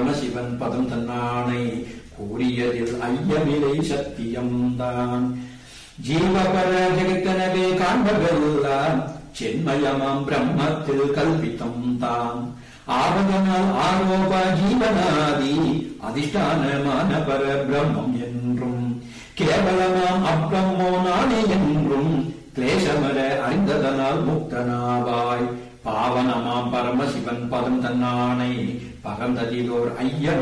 பரமசிவன் பதம் தன்னானை கூறியதில் ஐயமிலை சத்தியம்தான் ஜீவபர ஜெகத்தனவே காண்பவெல்லாம் சென்மயமாம் பிரம்மத்தில் கல்பித்தம் தான் ஆவதனால் ஆரோப ஜீவனாதி அதிஷ்டானமான பர பிரம்மம் என்றும் கேவலமாம் அப்பிரம்மோ நானே என்றும் கிளேசமர அறிந்ததனால் முக்தனாவாய் பாவனமாம் பரமசிவன் பதம் தன்னானை பகந்ததிலோர் ஐயம்